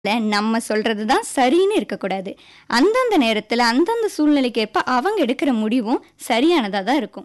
இல்ல, நம்ம சொல்றது தான் சரின்னு இருக்கக்கூடாது அந்தந்த நேரத்துல அந்தந்த சூழ்நிலைக்கு ஏற்ப அவங்க எடுக்கிற முடிவும் சரியானதா தான் இருக்கும்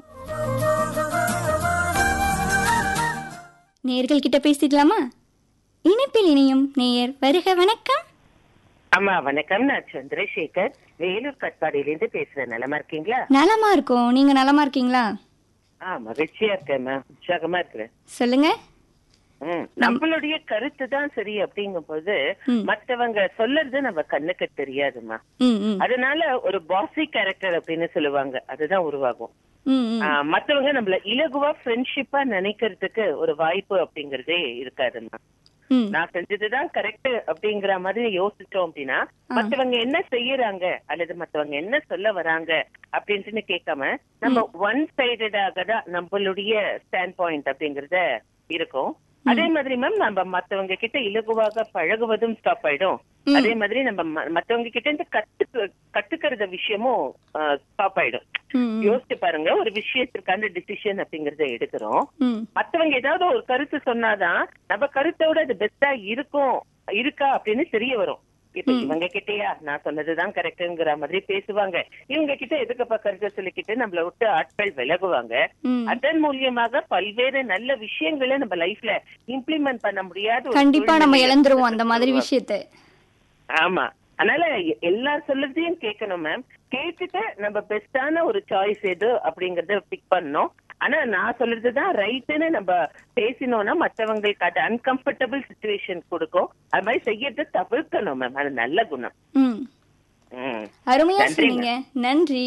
நேர்கள் கிட்ட பேசிக்கலாமா இணைப்பில் இணையும் நேயர் வருக வணக்கம் அம்மா வணக்கம் நான் சந்திரசேகர் வேலூர் கட்பாடியிலிருந்து பேசுறேன் நலமா இருக்கீங்களா நலமா இருக்கோம் நீங்க நலமா இருக்கீங்களா ஆ மகிழ்ச்சியா இருக்கேன் மேம் உற்சாகமா இருக்கிறேன் சொல்லுங்க ம், நம்மளுடைய கருத்து தான் சரி அப்படிங்கும் போது ம். மத்தவங்க சொல்றது நம்ம கண்ணுக்கு தெரியாதுமா ம் ம் அதனால ஒரு பாசி கேரக்டர் அப்படின்னு சொல்லுவாங்க அதுதான் உருவாகும் ம் ம் ஆ, மத்தவங்க நம்மள இலகுவா ஃப்ரெண்ட்ஷிப்பா நினைக்கிறதுக்கு ஒரு வாய்ப்பு அப்படிங்கறதே இருக்காதுமா ம் நான் செஞ்சதுதான் கரெக்ட் அப்படிங்கிற மாதிரி யோசிச்சோம் அப்படின்னா மத்தவங்க என்ன செய்யறாங்க அல்லது மத்தவங்க என்ன சொல்ல வராங்க அப்படின்ட்டு கேட்காம நம்ம ஒன் சைடடாக தான் நம்மளுடைய ஸ்டாண்ட் பாயிண்ட் அப்படிங்கறத இருக்கும் அதே மாதிரி மேம் நம்ம மத்தவங்க கிட்ட இலகுவாக பழகுவதும் ஸ்டாப் ஆயிடும் அதே மாதிரி நம்ம ம- மத்தவங்க கிட்ட இருந்து கத்துக்க கத்துக்கிறத விஷயமும் ஸ்டாப் ஆயிடும் ம் யோசிச்சு பாருங்க ஒரு விஷயத்திற்கான டிசிஷன் அப்படிங்கறத எடுக்கிறோம் ம் மத்தவங்க ஏதாவது ஒரு கருத்து சொன்னாதான் நம்ம கருத்தோட அது பெஸ்டா இருக்கும் இருக்கா அப்படின்னு தெரிய வரும் இப்ப இவங்க கிட்டயா நான் சொன்னதுதான் கரெக்ட்ங்கிற மாதிரி பேசுவாங்க இவங்க கிட்ட எதுக்கப்பா கருத்தை சொல்லிக்கிட்டு நம்மள விட்டு ஆட்கள் விலகுவாங்க ம் அதன் மூலியமாக பல்வேறு நல்ல விஷயங்களை நம்ம லைஃப்ல இம்ப்ளிமெண்ட் பண்ண முடியாத ஒரு கண்டிப்பா நம்ம சூழ்நிலை இழந்துருவோம் அந்த மாதிரி உருவாகும். விஷயத்தை ஆமா அதனால எ- எல்லா சொல்றதையும் கேட்கணும் மேம் கேட்டுட்டு நம்ம பெஸ்டான ஒரு சாய்ஸ் எது அப்படிங்கறத பிக் பண்ணணும் ஆனா நான் சொல்றதுதான் ரைட்டுன்னு நம்ம பேசினோம்னா மத்தவங்களுக்கு அது அன்கம்ஃபர்டபுள் சுச்சுவேஷன் கொடுக்கும் அது மாதிரி செய்யறத தவிர்க்கணும் மேம் அது நல்ல குணம் ம் ம். அருமையா நன்றிங்க. சொன்னீங்க நன்றி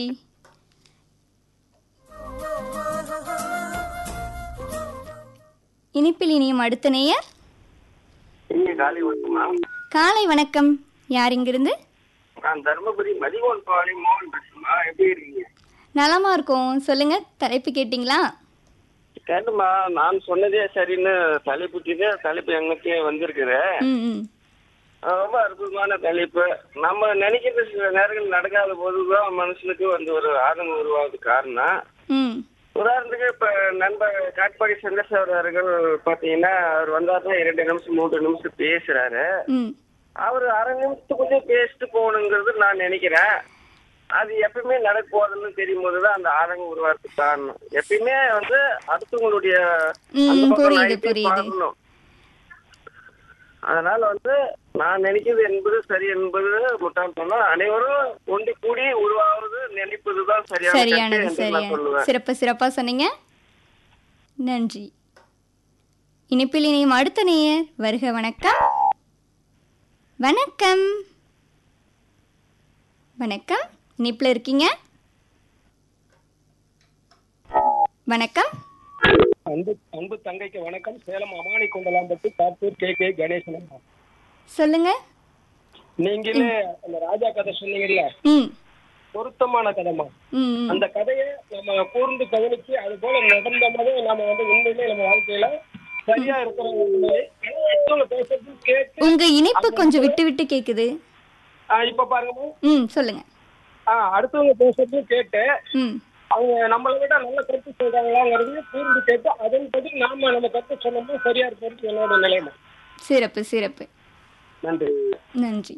இனிப்பில் இனியும் அடுத்த நேயர் இங்க காலை வணக்கம்மா காலை வணக்கம் யார் இங்கிருந்து நான் தர்மபுரி மதிகோன் பாடி மோகன் பேசுமா எப்படி இருக்கீங்க நலமா இருக்கோம் சொல்லுங்க தலைப்பு கேட்டிங்களா கேட்டுமா நான் சொன்னதே சரின்னு தலைப்புக்கு தலைப்பு எங்களுக்கே வந்திருக்குது ம் ம் ரொம்ப அற்புதமான தலைப்பு நம்ம நினைக்கிறது சில நேரங்கள் நடக்காத போதுதான் மனுஷனுக்கு வந்து ஒரு ஆதங்கம் உருவாகுது காரணம் ம் உதாரணத்துக்கு இப்ப நண்பர் காட்பாடி சந்திரசேகர் அவர்கள் பாத்தீங்கன்னா அவர் வந்தாருன்னா இரண்டு நிமிஷம் மூன்று நிமிஷம் பேசுறாரு ம் அவர் அரை நிமிஷத்துக்குள்ளே பேசிட்டு போகணுங்கிறது நான் நினைக்கிறேன் அது எப்பயுமே நடக்க போகுதுன்னு தெரியும் போதுதான் அந்த ஆதங்கம் உருவாகிறதுக்கு காரணம் எப்பயுமே வந்து அடுத்தவங்களுடைய ம், அந்த பக்கம் புரியுது, நைட்டே புரியுது. பார்க்கணும். அதனால வந்து நான் நினைக்கிறது என்பது சரி என்பது முட்டாள்தனம் அனைவரும் ஒன்று கூடி உருவாகிறது நினைப்பதுதான் சரியான கருத்து சரியானது என்று நான் சரியானது சொல்லுவேன் சிறப்பு சிறப்பா சொன்னீங்க நன்றி இனிப்பில் இனியும் அடுத்த நேயர் வருக வணக்கம் வணக்கம் வணக்கம் இனிப்பில் இருக்கீங்க வணக்கம் அன்பு அன்பு தங்கைக்கு வணக்கம் சேலம் அமானி கொண்டலாம்பட்டி காப்பூர் கே கே கணேசன் சொல்லுங்க நீங்களே அந்த ராஜா கதை சொன்னீங்கல்ல ம் பொருத்தமான கதைமா ம் ம். அந்த கதையை நம்ம கூர்ந்து கவனிச்சு அது போல நடந்தோம்னாவே நம்ம வந்து உண்மையிலே நம்ம வாழ்க்கையில சரியா இருக்கிற உண்மையை ஆனா அடுத்தவங்க பேசுறது கேட்டு உங்க இனிப்பு கொஞ்சம் விட்டு விட்டு கேக்குது ஆஹ் இப்ப பாருங்க ம் சொல்லுங்க ஆஹ் அடுத்தவங்க பேசுறதும் கேட்டு ம் அவங்க நம்மளை விட நல்ல கருத்து சொல்றாங்களாங்கிறது கூர்ந்து கேட்டு அதன்படி நாம நம்ம கருத்து சொன்னோம்னா சரியா இருக்கிறது என்னோட நிலைமை சிறப்பு சிறப்பு நன்றி நன்றி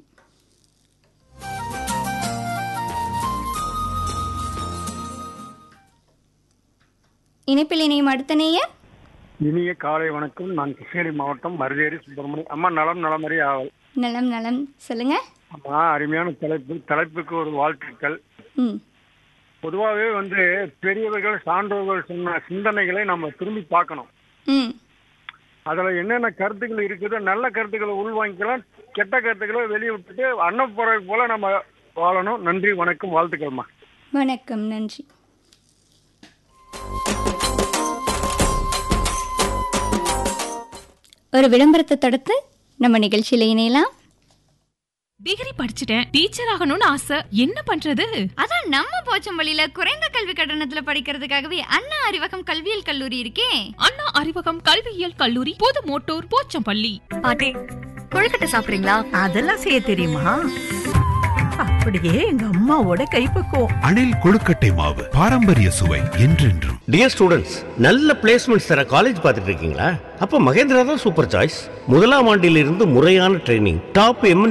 இணைப்பில் இணையும் அடுத்த நேயர் இனிய காலை வணக்கம் நான் கிருஷ்ணகிரி மாவட்டம் மருதேரி சுப்பிரமணியம் அம்மா நலம் நலமறி ஆவல் நலம் நலம் சொல்லுங்க அம்மா அருமையான தலைப்பு தலைப்புக்கு ஒரு வாழ்த்துக்கள் ம் பொதுவாகவே வந்து பெரியவர்கள் சான்றோர்கள் சொன்ன சிந்தனைகளை நம்ம திரும்பி பார்க்கணும் ம் அதில் என்னென்ன கருத்துக்கள் இருக்குதோ நல்ல கருத்துக்களை உள்வாங்கிக்கலாம் கெட்ட கருத்துக்களை வெளியே விட்டுட்டு அன்னப்புறை போல நம்ம வாழணும் நன்றி வணக்கம் வாழ்த்துக்கள்மா வணக்கம் நன்றி ஒரு விளம்பரத்தை தடுத்து நம்ம நிகழ்ச்சியில இணையலாம் டிகிரி படிச்சுட்டேன் டீச்சர் ஆகணும்னு ஆசை என்ன பண்றது அதான் நம்ம போச்சம்பள்ளியில குறைந்த கல்வி கட்டணத்துல படிக்கிறதுக்காகவே அண்ணா அறிவகம் கல்வியியல் கல்லூரி இருக்கே அண்ணா அறிவகம் கல்வியியல் கல்லூரி புது மோட்டூர் போச்சம்பள்ளி பாட்டி கொழுக்கட்டை சாப்பிடுறீங்களா அதெல்லாம் செய்ய தெரியுமா அப்படியே எங்க அம்மாவோட கைப்பக்குவம் அணில் கொழுக்கட்டை மாவு பாரம்பரிய சுவை என்றென்றும் டியர் ஸ்டூடெண்ட்ஸ் நல்ல பிளேஸ்மெண்ட்ஸ் தர காலேஜ் பார்த்துட்டு இருக்கீங்களா அப்ப மகேந்திரா தான் சூப்பர் சாய்ஸ் முதலாம் ஆண்டிலிருந்து முறையான ட்ரைனிங் டாப் எம்